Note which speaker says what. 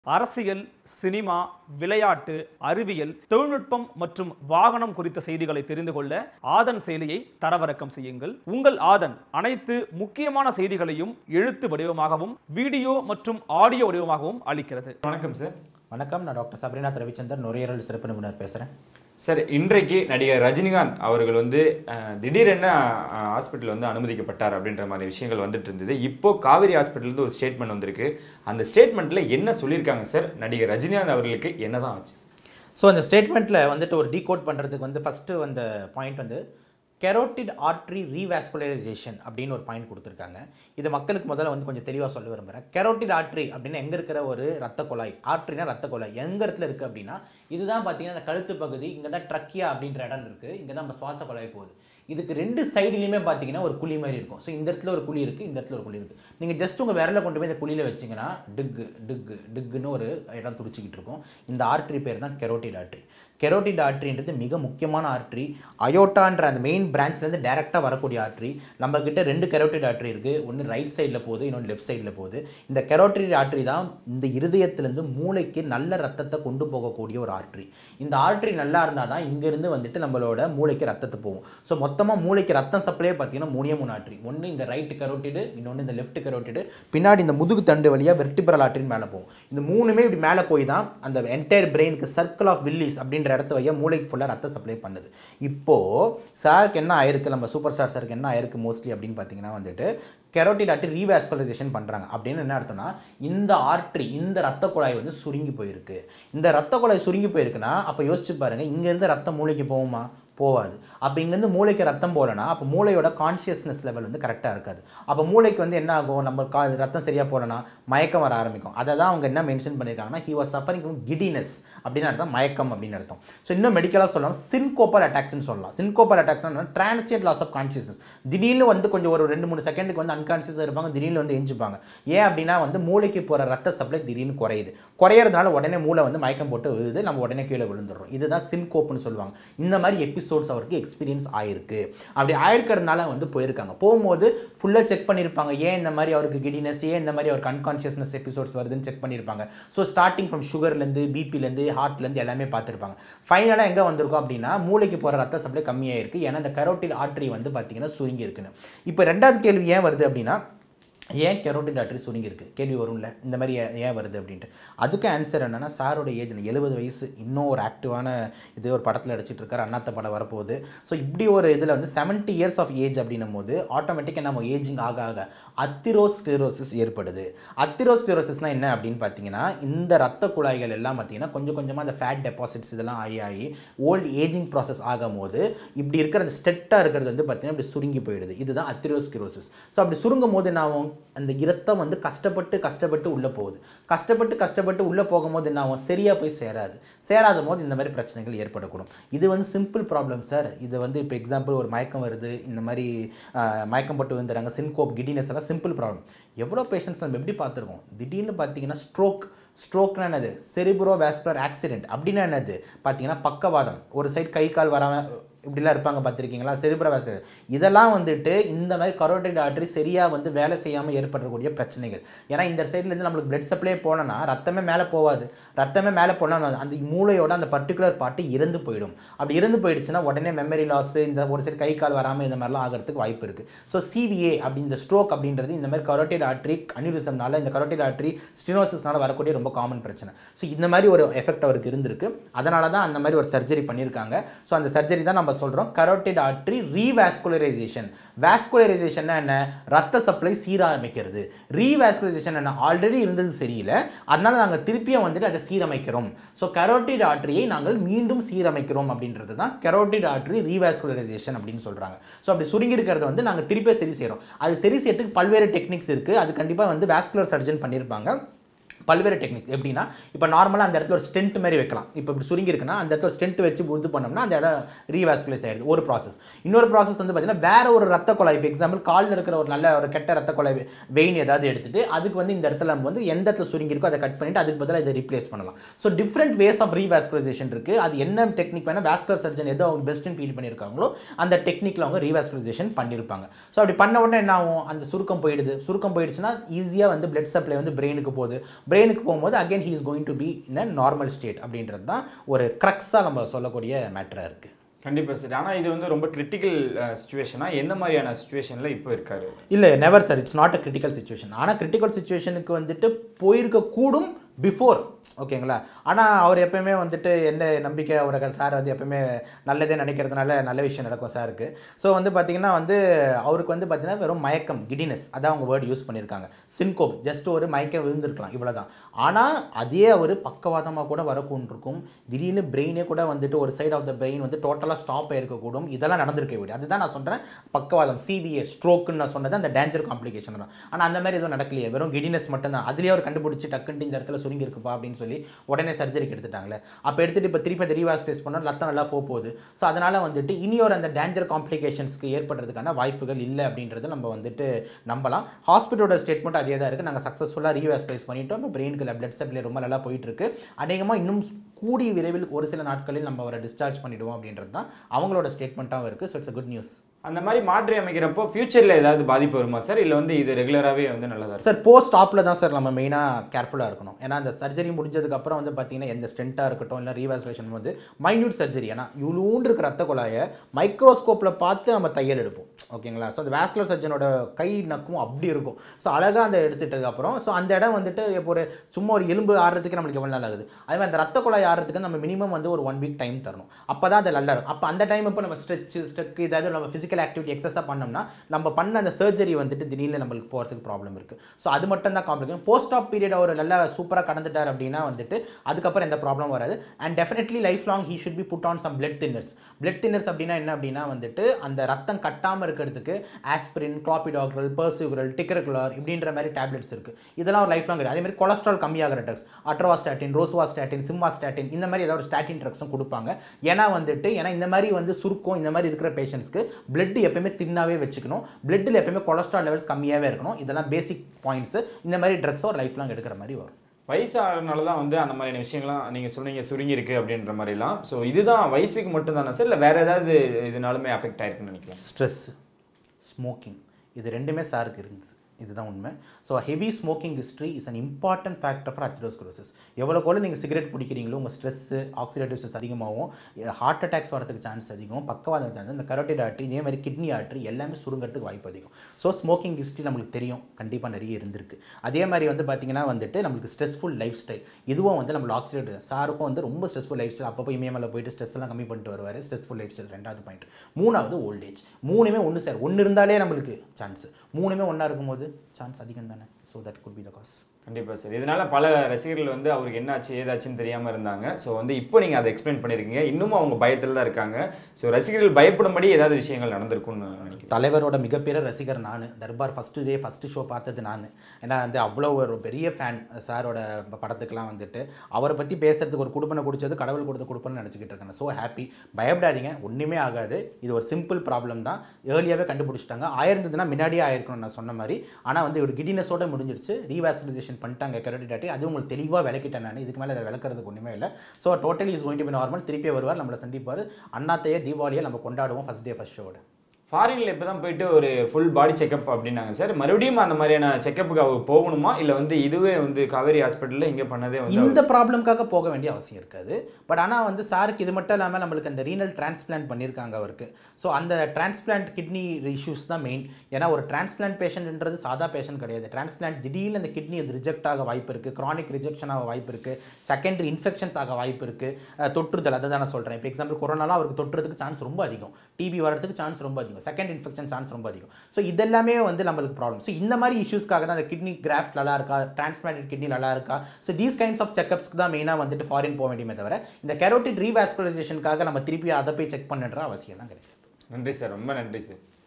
Speaker 1: அரசியல் சினிமா விளையாட்டு அறிவியல் தொழில்நுட்பம் மற்றும் வாகனம் குறித்த செய்திகளை தெரிந்து கொள்ள ஆதன் செயலியை தரவிறக்கம் செய்யுங்கள் உங்கள் ஆதன் அனைத்து முக்கியமான செய்திகளையும் எழுத்து வடிவமாகவும் வீடியோ மற்றும் ஆடியோ வடிவமாகவும் அளிக்கிறது
Speaker 2: வணக்கம் சார்
Speaker 3: வணக்கம் நான் டாக்டர் சபரிநாத் ரவிச்சந்தர் நுரையீரல் சிறப்பு நிபுணர் பேசுகிறேன்
Speaker 2: சார் இன்றைக்கு நடிகர் ரஜினிகாந்த் அவர்கள் வந்து அஹ், திடீரென ஹாஸ்பிட்டல் வந்து அனுமதிக்கப்பட்டார் அப்படின்ற மாதிரி விஷயங்கள் வந்துட்டு இருந்தது இப்போ காவேரி ஹாஸ்பிட்டல்லேருந்து ஒரு ஸ்டேட்மெண்ட் வந்திருக்கு அந்த ஸ்டேட்மெண்ட்டில் என்ன சொல்லியிருக்காங்க சார் நடிகர் ரஜினிகாந்த் அவர்களுக்கு என்னதான் ஆச்சு
Speaker 3: ஸோ அந்த ஸ்டேட்மெண்ட்டில் வந்துட்டு ஒரு டீகோட் பண்ணுறதுக்கு வந்து ஃபஸ்ட்டு அந்த பாயிண்ட் வந்து கெரோட்டிட் ஆர்ட்ரி ரீவாஸ்குலரைசேஷன் அப்படின்னு ஒரு பாயிண்ட் கொடுத்துருக்காங்க இது மக்களுக்கு முதல்ல வந்து கொஞ்சம் தெளிவாக சொல்ல விரும்புகிறேன் கெரோட்டிட் ஆர்ட்ரி அப்படின்னு எங்கே இருக்கிற ஒரு ரத்த குழாய் ஆர்ட்ரினா ரத்த குழாய் எங்க இடத்துல இருக்குது அப்படின்னா இதுதான் பார்த்தீங்கன்னா அந்த கழுத்து பகுதி இங்கே தான் ட்ரக்கியா அப்படின்ற இடம் இருக்குது இங்கே தான் நம்ம சுவாச குழாய் போகுது இதுக்கு ரெண்டு சைடுலையுமே பார்த்தீங்கன்னா ஒரு குழி மாதிரி இருக்கும் ஸோ இந்த இடத்துல ஒரு குழி இருக்குது இந்த இடத்துல ஒரு குழி இருக்குது நீங்கள் ஜஸ்ட் உங்கள் விரலை கொண்டு போய் இந்த குழியில் வச்சிங்கன்னா டிக்கு டிக்கு டிக்குன்னு ஒரு இடம் துடிச்சிக்கிட்டு இருக்கும் இந்த ஆர்ட்ரி பேர் தான் கெரோட்டிட் ஆர்ட்ரி கெரோட்டிட் ஆர்ட்ரின்றது மிக முக்கியமான ஆர்ட்ரி அயோட்டான்ற அந்த மெயின் பிரான்ச்லேருந்து டேரெக்டாக வரக்கூடிய ஆர்ட்ரி நம்ம கிட்ட ரெண்டு கெரோட்டிட் ஆர்ட்ரி இருக்குது ஒன்று ரைட் சைடில் போகுது இன்னொன்று லெஃப்ட் சைடில் போகுது இந்த கெரோட்டிட் ஆர்ட்ரி தான் இந்த இருதயத்திலேருந்து மூளைக்கு நல்ல ரத்தத்தை கொண்டு போகக்கூடிய ஒரு ஆர்ட்ரி இந்த ஆர்ட்ரி நல்லா இருந்தால் தான் இங்கேருந்து வந்துட்டு நம்மளோட மூளைக்கு ரத்தத்தை போகும் ஸோ மொத்தமாக மூளைக்கு ரத்தம் சப்ளையே பார்த்தீங்கன்னா மூணே மூணு ஆர்ட்ரி ஒன்று இந்த ரைட் கெரோட்டிடு இன்னொன்று இந்த லெஃப்ட் கெரோட்டிடு பின்னாடி இந்த முதுகு தண்டு வழியாக வெர்டிபரல் ஆர்ட்ரின்னு மேலே போகும் இந்த மூணுமே இப்படி மேலே போய் தான் அந்த என்டையர் பிரெயினுக்கு சர்க்கிள் ஆஃப் வில்லிஸ் அப்படின்ற இடத்த வழியாக மூளைக்கு ஃபுல்லாக ரத்த சப்ளை பண்ணுது இப்போது சாருக்கு என்ன ஆயிருக்கு நம்ம சூப்பர் ஸ்டார் சாருக்கு என்ன ஆயிருக்கு மோஸ்ட்லி அப்படின்னு பார்த்தீங்கன்னா வந்துட்டு கெரோட்டிட் ஆர்ட்ரி ரீவாஸ்குலரைசேஷன் பண்ணுறாங்க அப்படின்னு என்ன அர்த்தம்னா இந்த ஆர்ட்ரி இந்த ரத்த குழாய் வந்து சுருங்கி போயிருக்கு இந்த ரத்த குழாய் சுருங்கி போயிருக்குன்னா அப்போ யோசிச்சு பாருங்க இங்கேருந்து ரத்தம் மூளைக்கு போகுமா போகாது அப்போ இங்கேருந்து மூளைக்கு ரத்தம் போகலனா அப்போ மூளையோட கான்ஷியஸ்னஸ் லெவல் வந்து கரெக்டாக இருக்காது அப்போ மூளைக்கு வந்து என்ன ஆகும் நம்ம கா ரத்தம் சரியாக போகலனா மயக்கம் வர ஆரம்பிக்கும் அதை தான் அவங்க என்ன மென்ஷன் பண்ணியிருக்காங்கன்னா he was suffering from giddiness அப்படின்னு அர்த்தம் மயக்கம் அப்படின்னு அர்த்தம் ஸோ இன்னும் மெடிக்கலாக சொல்லலாம் சின்கோப்பல் அட்டாக்ஸ்னு சொல்லலாம் சின்கோப்பல் அட்டாக்ஸ்னா டிரான்சியன்ட் லாஸ் ஆஃப் கான்ஷியஸ்னஸ் திடீர்னு வந்து கொஞ்சம் ஒரு ரெண்டு மூணு செகண்டுக்கு வந்து அன்கான்ஷியஸாக இருப்பாங்க திடீர்னு வந்து எஞ்சிப்பாங்க ஏன் அப்படின்னா வந்து மூளைக்கு போகிற ரத்த சப்ளை திடீர்னு குறையுது குறையிறதுனால உடனே மூளை வந்து மயக்கம் போட்டு விழுது நம்ம உடனே கீழே விழுந்துடுறோம் இதுதான் சின்கோப்னு சொல்லுவாங்க இந்த மாதிரி எபிசோட்ஸ் அவருக்கு எக்ஸ்பீரியன்ஸ் ஆயிருக்கு அப்படி ஆயிருக்கிறதுனால வந்து போயிருக்காங்க போகும்போது ஃபுல்லாக செக் பண்ணியிருப்பாங்க ஏன் இந்த மாதிரி அவருக்கு கிடினஸ் ஏன் இந்த மாதிரி அவருக்கு அன்கான்ஷியஸ்னஸ் எபிசோட்ஸ் வருதுன்னு செக் பண்ணியிருப்பாங்க ஸோ ஸ்டார்டிங் ஃப்ரம் சுகர்லேருந்து பிபிலேருந்து ஹார்ட்லேருந்து எல்லாமே பார்த்துருப்பாங்க ஃபைனலாக எங்கே வந்திருக்கும் அப்படின்னா மூளைக்கு போகிற ரத்த சப்ளை கம்மியாக இருக்குது ஏன்னா இந்த கரோட்டில் ஆர்ட்ரி வந்து பார்த்தீங்கன்னா சுருங்கி இருக்குன்னு இப்போ ரெண்டாவது கேள்வி ஏன் வருது அப்படின்னா ஏன் கெரோட்டின் ஆர்ட்ரி சுருங்கி இருக்கு கேள்வி வரும்ல இந்த மாதிரி ஏன் ஏன் வருது அப்படின்ட்டு அதுக்கு ஆன்சர் என்னன்னா சாரோட ஏஜ் எழுபது வயசு இன்னும் ஒரு ஆக்டிவான இது ஒரு படத்தில் அடிச்சிட்டு இருக்காரு அண்ணாத்த படம் வரப்போகுது ஸோ இப்படி ஒரு இதில் வந்து 70 இயர்ஸ் ஆஃப் ஏஜ் அப்படின்னும் போது ஆட்டோமேட்டிக்காக நம்ம ஏஜிங் ஆக ஆக அத்திரோஸ்க்ளரோசிஸ் ஏற்படுது அத்திரோஸ்க்ளரோசிஸ்னால் என்ன அப்படின்னு பார்த்தீங்கன்னா இந்த ரத்த குழாய்கள் எல்லாம் பார்த்தீங்கன்னா கொஞ்சம் கொஞ்சமாக அந்த ஃபேட் டெபாசிட்ஸ் இதெல்லாம் ஆகி ஆகி ஓல்டு ஏஜிங் ப்ராசஸ் ஆகும்போது இப்படி இருக்கிற அந்த ஸ்டெட்டாக இருக்கிறது வந்து பார்த்தீங்கன்னா இப்படி சுருங்கி போயிடுது இதுதான் அத்திரோஸ்க்ளரோசிஸ் ஸோ அப்படி சுருங்கும் போது என்ன ஆகும் அந்த இரத்தம் வந்து கஷ்டப்பட்டு கஷ்டப்பட்டு உள்ளே போகுது கஷ்டப்பட்டு கஷ்டப்பட்டு உள்ளே போகும்போது என்ன ஆகும் சரியாக போய் சேராது சேராத போது இந்த மாதிரி பிரச்சனைகள் ஏற்படக்கூடும் இது வந்து சிம்பிள் ப்ராப்ளம் சார் இது வந்து இப்போ எக்ஸாம்பிள் ஒரு மயக்கம் வருது இந்த மாதிரி ஆஹ், மயக்கம் போட்டு வந்துடுறாங்க சின்கோப் கிடினஸ் எல்லாம் சிம்பிள் ப்ராப்ளம் எவ்வளோ பேஷண்ட்ஸ் நம்ம எப்படி பார்த்துருக்கோம் திடீர்னு பார்த்தீங்கன்னா ஸ்ட்ரோக் ஸ்ட்ரோக்னா என்னது செரிப்ரோ வேஸ்குலர் ஆக்சிடென்ட் அப்படின்னா என்னது பார்த்தீங்கன்னா பக்கவாதம் ஒரு சைடு கை கால் வராமல் இப்படிலாம் இருப்பாங்க பார்த்துருக்கீங்களா செரிப்ரவாச இதெல்லாம் வந்துட்டு இந்த மாதிரி கரோட்டிட் ஆர்டரி சரியாக வந்து வேலை செய்யாமல் ஏற்படக்கூடிய பிரச்சனைகள் ஏன்னா இந்த சைட்லேருந்து நம்மளுக்கு பிளட் சப்ளை போனோன்னா ரத்தமே மேலே போகாது ரத்தமே மேலே போனால் அந்த மூளையோட அந்த பர்டிகுலர் பார்ட்டு இறந்து போயிடும் அப்படி இறந்து போயிடுச்சுன்னா உடனே மெமரி லாஸ் இந்த ஒரு சைடு கை கால் வராமல் இந்த மாதிரிலாம் ஆகிறதுக்கு வாய்ப்பு இருக்குது ஸோ சிவிஏ அப்படி இந்த ஸ்ட்ரோக் அப்படின்றது இந்த மாதிரி கரோட்டிட் ஆர்ட்ரி அனிரிசம்னால இந்த கரோட்டிட் ஆர்ட்ரி ஸ்டினோசிஸ்னால வரக்கூடிய ரொம்ப காமன் பிரச்சனை ஸோ இந்த மாதிரி ஒரு எஃபெக்ட் அவருக்கு இருந்திருக்கு அதனால தான் அந்த மாதிரி ஒரு சர்ஜரி பண்ணியிருக்காங்க ஸோ அந்த சர்ஜரி தான் நம்ம சொல்கிறோம் கரோட்டிட் ஆர்ட்ரி ரீவாஸ்குலரைசேஷன் வாஸ்குலரைசேஷன் என்ன ரத்த சப்ளை சீரமைக்கிறது ரீவாஸ்குலரைசேஷன் என்ன ஆல்ரெடி இருந்தது சரியில்லை அதனால நாங்கள் திருப்பியும் வந்துட்டு அதை சீரமைக்கிறோம் ஸோ கரோட்டிட் ஆர்ட்ரியை நாங்கள் மீண்டும் சீரமைக்கிறோம் அப்படின்றது தான் கரோட்டிட் ஆர்ட்ரி ரீவாஸ்குலரைசேஷன் அப்படின்னு சொல்கிறாங்க ஸோ அப்படி சுருங்கி இருக்கிறத வந்து நாங்கள் திருப்பியும் சரி செய்கிறோம் அது சரி செய்யறதுக்கு பல்வேறு டெக்னிக்ஸ் இருக்குது அது கண்டிப்பாக வந்து வாஸ்குலர் சர்ஜன் பண்ணியிருப்பாங்க பல்வேறு டெக்னிக்ஸ் எப்படின்னா இப்போ நார்மலாக அந்த இடத்துல ஒரு ஸ்டென்ட் மாதிரி வைக்கலாம் இப்போ இப்படி சுருங்கி இருக்குன்னா அந்த இடத்துல ஒரு ஸ்டென்ட் வச்சு இது பண்ணோம்னா அந்த இடம் ரீவாஸ்குலைஸ் ஆயிடுது ஒரு ப்ராசஸ் இன்னொரு ப்ராசஸ் வந்து பார்த்தீங்கன்னா வேற ஒரு ரத்த குழாய் இப்போ எக்ஸாம்பிள் காலில் இருக்கிற ஒரு நல்ல ஒரு கெட்ட ரத்த குழாய் வெயின் ஏதாவது எடுத்துட்டு அதுக்கு வந்து இந்த இடத்துல நம்ம வந்து எந்த இடத்துல சுருங்கி இருக்கோ அதை கட் பண்ணிட்டு அதுக்கு பதிலாக இதை ரீப்ளேஸ் பண்ணலாம் so different ways of revascularization இருக்குது அது என்ன டெக்னிக் வேணால் வாஸ்குலர் சர்ஜன் எதோ அவங்க பெஸ்ட்னு ஃபீல் பண்ணியிருக்காங்களோ அந்த டெக்னிக்கில் அவங்க ரீவாஸ்குலைசேஷன் பண்ணியிருப்பாங்க ஸோ அப்படி பண்ண உடனே என்ன ஆகும் அந்த சுருக்கம் போயிடுது சுருக்கம் போயிடுச்சுன்னா ஈஸியாக வந்து பிளட் சப்ளை வந்து பிரெயினுக்கு போகுது பிரெயினுக்கு போகும்போது again he is going to be in a normal state அப்படின்றது தான் ஒரு க்ரக்ஸாக நம்ம சொல்லக்கூடிய மேட்டராக இருக்குது
Speaker 2: கண்டிப்பா சார் ஆனா இது வந்து ரொம்ப கிரிட்டிக்கல் சுச்சுவேஷனா எந்த மாதிரியான சுச்சுவேஷன்ல இப்போ இருக்காரு
Speaker 3: இல்லை never sir it's not a critical situation ஆனால் கிரிட்டிக்கல் சுச்சுவேஷனுக்கு வந்துட்டு போயிருக்க கூடும் பிஃபோர் ஓகேங்களா ஆனால் அவர் எப்பயுமே வந்துட்டு என்ன நம்பிக்கை அவருக்கு சார் வந்து எப்பயுமே நல்லதே நினைக்கிறதுனால நல்ல விஷயம் நடக்கும் சாருக்கு ஸோ வந்து பார்த்தீங்கன்னா வந்து அவருக்கு வந்து பார்த்தீங்கன்னா வெறும் மயக்கம் கிடினஸ் அதான் அவங்க வேர்டு யூஸ் பண்ணியிருக்காங்க சின்கோப் ஜஸ்ட் ஒரு மயக்கம் விழுந்திருக்கலாம் இவ்வளோ தான் ஆனால் அதே அவர் பக்கவாதமாக கூட வரக்கூண்டிருக்கும் திடீர்னு பிரெயினே கூட வந்துட்டு ஒரு சைடு ஆஃப் த பிரெயின் வந்து டோட்டலாக ஸ்டாப் ஆயிருக்கக்கூடும் இதெல்லாம் நடந்திருக்க விட அதுதான் நான் சொல்கிறேன் பக்கவாதம் சிவிஏ ஸ்ட்ரோக்குன்னு நான் சொன்னது அந்த டேஞ்சர் காம்ப்ளிகேஷன் தான் ஆனால் அந்த மாதிரி எதுவும் நடக்கலையே வெறும் கிடினஸ் மட்டும்தான் அதுலேயே அவர் கண்டுபிடிச்சி டக்குன்ட்டு இந்த இடத்துல சுருங்கி இருக்குப்பா அப்படின்னு சொல்லி உடனே சர்ஜரிக்கு எடுத்துட்டாங்களே அப்போ எடுத்துட்டு இப்போ திருப்பி அந்த ரீவாஸ்டேஸ் பண்ணால் ரத்தம் நல்லா போக போகுது ஸோ அதனால் வந்துட்டு இனியொரு அந்த டேஞ்சர் காம்ப்ளிகேஷன்ஸ்க்கு ஏற்படுறதுக்கான வாய்ப்புகள் இல்லை அப்படின்றத நம்ம வந்துட்டு நம்பலாம் ஹாஸ்பிட்டலோட ஸ்டேட்மெண்ட் அதே தான் இருக்குது நாங்கள் சக்ஸஸ்ஃபுல்லாக ரீவாஸ்டைஸ் பண்ணிட்டோம் இப்போ பிரெயினுக்கு பிளட் சப்ளை ரொம்ப நல்லா போயிட்டு இருக்கு அநேகமாக இன்னும் கூடிய விரைவில் ஒரு சில நாட்களில் நம்ம அவரை டிஸ்சார்ஜ் பண்ணிடுவோம் அப்படின்றது தான் அவங்களோட ஸ்டேட்மெண்ட்டாகவும் இருக்குது ஸோ இட்ஸ் குட் நியூஸ்
Speaker 2: அந்த மாதிரி மாற்றி அமைக்கிறப்போ ஃபியூச்சர்ல ஏதாவது பாதிப்பு வருமா சார் இல்ல வந்து இது ரெகுலராகவே வந்து நல்லதா இருக்கும்
Speaker 3: சார் போஸ்ட் ஆப்பில் தான் சார் நம்ம மெயினாக கேர்ஃபுல்லாக இருக்கணும் ஏன்னா அந்த சர்ஜரி முடிஞ்சதுக்கப்புறம் வந்து பார்த்தீங்கன்னா எந்த ஸ்டென்ட்டாக இருக்கட்டும் இல்லை ரீவாஸ்லேஷன் வந்து மைன்யூட் சர்ஜரி ஏன்னா இவ்வளோண்டு இருக்கிற ரத்த குழாயை மைக்ரோஸ்கோப்பில் பார்த்து நம்ம தையல் எடுப்போம் ஓகேங்களா ஸோ அந்த வேஸ்குலர் சர்ஜனோட கை நக்கும் அப்படி இருக்கும் ஸோ அழகாக அந்த எடுத்துட்டதுக்கப்புறம் ஸோ அந்த இடம் வந்துட்டு இப்போ ஒரு சும்மா ஒரு எலும்பு ஆடுறதுக்கு நம்மளுக்கு எவ்வளோ நாள் ஆகுது அதே மாதிரி அந்த ரத்த குழாய் ஆடுறதுக்கு நம்ம மினிமம் வந்து ஒரு ஒன் வீக் டைம் தரணும் அப்போ தான் அது நல்லா இருக்கும் அப்போ அந்த டைம் இப்போ நம்ம ஸ்ட்ரெச் ஸ்டெக் ஏதாவது நம்ம ஃபிசிக்கல் ஆக்டிவிட்டி எக்ஸஸாக பண்ணோம்னா நம்ம பண்ண அந்த சர்ஜரி வந்துட்டு திடீர்னு நம்மளுக்கு போகிறதுக்கு ப்ராப்ளம் இருக்குது ஸோ அது மட்டும் தான் காம்ப்ளிகேஷன் போஸ்ட் ஆப் பீரியட் அவர் நல்லா சூப்பராக கடந்துட்டார் அப்படின்னா வந்துட்டு அதுக்கப்புறம் எந்த ப்ராப்ளம் வராது and definitely life long he should be put on some blood thinners blood thinners அப்படின்னா என்ன அப்படின்னா வந்துட்டு அந்த ரத்தம் கட்டாமல் இருக்கிறதுக்கு ஆஸ்பிரின் கிளாபிடாக்ரல் பர்சிகுரல் டிக்கரகுலார் இப்படின்ற மாதிரி டேப்லெட்ஸ் இருக்குது இதெல்லாம் ஒரு லைஃப் லாங் அதே மாதிரி கொலஸ்ட்ரால் கம்மியாகிற ட்ரக்ஸ் அட்ரோவாஸ்டாட்டின் ரோஸ்வாஸ்டாட்டின் சிம்வாஸ்டாட்டின் இந்த மாதிரி ஏதாவது ஒரு ஸ்டாட்டின் ட்ரக்ஸும் கொடுப்பாங்க ஏன்னா வந்துட்டு ஏன்னா இந்த மாதிரி வந்து சுருக்கம் இந்த மாதிரி இருக்கிற பேஷண்ட்ஸ்க்கு பிளட் எப்பயுமே தின்னாவே வச்சுக்கணும் பிளட்டில் எப்பயுமே கொலஸ்ட்ரால் லெவல்ஸ் கம்மியாகவே இருக்கணும் இதெல்லாம் பேசிக் பாயிண்ட்ஸ் இந்த மாதிரி ட்ரக்ஸை ஒரு லைஃப் லாங் எடுக்கிற மாதிரி வரும்
Speaker 2: வயசாகிறனால தான் வந்து அந்த மாதிரியான விஷயங்கள்லாம் நீங்கள் சொன்னீங்க சுருங்கி இருக்கு அப்படின்ற மாதிரிலாம் ஸோ இதுதான் வயசுக்கு மட்டும் தானே சார் இல்லை வேற ஏதாவது இதனாலுமே அஃபெக்ட் ஆயிருக்குன்னு நினைக்கிறேன்
Speaker 3: ஸ்ட்ரெஸ் ஸ்மோக்கிங் இது ரெண்டுமே சாருக்கு இருந்தது இதுதான் உண்மை so heavy smoking history is an important factor for atherosclerosis எவ்வளோக்கு நீங்கள் சிகரெட் பிடிக்கிறீங்களோ உங்கள் ஸ்ட்ரெஸ்ஸு ஆக்சிடேட்டிவ் ஸ்ட்ரெஸ் அதிகமாகும் ஹார்ட் அட்டாக்ஸ் வரதுக்கு சான்ஸ் அதிகம் பக்கவாதம் சான்ஸ் இந்த கரோட்டிட் ஆர்ட்ரி இதே மாதிரி கிட்னி ஆர்ட்ரி எல்லாமே சுருங்கிறதுக்கு வாய்ப்பு அதிகம் ஸோ ஸ்மோக்கிங் ஹிஸ்ட்ரி நம்மளுக்கு தெரியும் கண்டிப்பாக நிறைய இருந்திருக்கு அதே மாதிரி வந்து பார்த்தீங்கன்னா வந்துட்டு நம்மளுக்கு ஸ்ட்ரெஸ்ஃபுல் லைஃப் ஸ்டைல் இதுவும் வந்து நம்மளுக்கு ஆக்சிடேட்டிவ் சாருக்கும் வந்து ரொம்ப ஸ்ட்ரெஸ்ஃபுல் லைஃப் ஸ்டைல் அப்பப்போ இமயமலை போயிட்டு ஸ்ட்ரெஸ் எல்லாம் கம்மி பண்ணிட்டு வருவார் ஸ்ட்ரெஸ்ஃபுல் லைஃப் ஸ்டைல் ரெண்டாவது பாயிண்ட் மூணாவது ஓல்டேஜ் மூணுமே ஒன்று சார் ஒன்று இருந்தாலே நம்மளுக்கு சான்ஸ் மூணுமே ஒன்றா இருக்கும்போது சான்ஸ் அதிகம் தானே so that could be the cause
Speaker 2: கண்டிப்பாக சார் இதனால பல ரசிகர்கள் வந்து அவருக்கு என்னாச்சு ஏதாச்சுன்னு தெரியாமல் இருந்தாங்க ஸோ வந்து இப்போ நீங்கள் அதை எக்ஸ்பிளைன் பண்ணியிருக்கீங்க இன்னமும் அவங்க பயத்தில் தான் இருக்காங்க ஸோ ரசிகர்கள் பயப்படும்படி ஏதாவது விஷயங்கள் நடந்திருக்கும்னு நினைக்கிறேன்
Speaker 3: தலைவரோட மிகப்பெரிய ரசிகர் நான் Darbar first day first show பார்த்தது நான் ஏன்னா வந்து அவ்வளோ ஒரு பெரிய ஃபேன் சாரோட படத்துக்கெலாம் வந்துட்டு அவரை பற்றி பேசுறதுக்கு ஒரு குடுப்பனை குடிச்சது கடவுள் கொடுத்த குடுப்பனை நினச்சிக்கிட்டு இருக்கேன் ஸோ ஹாப்பி பயப்படாதீங்க ஒன்றுமே ஆகாது இது ஒரு சிம்பிள் ப்ராப்ளம் தான் ஏர்லியாகவே கண்டுபிடிச்சிட்டாங்க ஆயிருந்ததுன்னா முன்னாடியே ஆயிருக்கணும் நான் சொன்ன மாதிரி ஆனால் வந்து ஒரு கிடினஸோட முடிஞ்சிருச்சு ரீவாஸ்குலைசேஷன் பண்ணிட்டாங்க கரோட்டிடாட்டி அது உங்களுக்கு தெளிவாக விளக்கிட்டேன் நான் இதுக்கு மேலே அதை விளக்குறதுக்கு ஒன்றுமே இல்லை so totally is going to be normal திருப்பி வருவார் நம்மளை சந்திப்பார் அண்ணாத்தையே தீபாவளியை நம்ம கொண்டாடுவோம் ஃபஸ்ட் டே ஃபஸ்ட் ஷோட
Speaker 2: ஃபாரின்ல இப்போ தான் போயிட்டு ஒரு ஃபுல் பாடி செக்அப் அப்படின்னாங்க சார் மறுபடியும் அந்த மாதிரியான செக்கப்புக்கு அவங்க போகணுமா இல்லை வந்து இதுவே வந்து காவேரி ஹாஸ்பிட்டலில் இங்கே பண்ணதே வந்து
Speaker 3: இந்த ப்ராப்ளம்காக போக வேண்டிய அவசியம் இருக்காது பட் ஆனால் வந்து சாருக்கு இது மட்டும் இல்லாமல் நம்மளுக்கு அந்த ரீனல் டிரான்ஸ்பிளான்ட் பண்ணியிருக்காங்க அவருக்கு ஸோ அந்த டிரான்ஸ்பிளான்ட் கிட்னி இஷ்யூஸ் தான் மெயின் ஏன்னா ஒரு டிரான்ஸ்பிளான்ட் பேஷண்ட்ன்றது சாதா பேஷண்ட் கிடையாது டிரான்ஸ்பிளான்ட் திடீர்னு அந்த கிட்னி அது ரிஜெக்ட் ஆக வாய்ப்பு இருக்குது க்ரானிக் ரிஜெக்ஷன் ஆக வாய்ப்பு இருக்குது செகண்டரி இன்ஃபெக்ஷன்ஸ் ஆக வாய்ப்பு இருக்குது தொற்றுதல் அதை தான் நான் சொல்கிறேன் இப்போ எக்ஸாம்பிள் கொரோனாலாம் அவருக்கு தொற்றுறதுக்கு சான்ஸ் ரொம்ப அதிகம் டிபி வரதுக்கு சான்ஸ் ரொம்ப அதிகம் செகண்ட் இன்ஃபெக்ஷன் சான்ஸ் ரொம்ப அதிகம் ஸோ இதெல்லாமே வந்து நம்மளுக்கு ப்ராப்ளம் ஸோ இந்த மாதிரி இஷ்யூஸ்க்காக தான் அந்த கிட்னி கிராஃப்ட் நல்லா இருக்கா டிரான்ஸ்பிளான்ட் கிட்னி நல்லா இருக்கா ஸோ தீஸ் கைண்ட்ஸ் ஆஃப் செக்அப்ஸ்க்கு தான் மெயினாக வந்துட்டு ஃபாரின் போக வேண்டியமே தவிர இந்த கெரோட்டிட் ரீவாஸ்குலைசேஷனுக்காக நம்ம திருப்பி அதை போய் செக் பண்ணுற அவசியம்லாம் கிடையாது
Speaker 2: நன்றி சார் ரொம்ப நன்றி சார்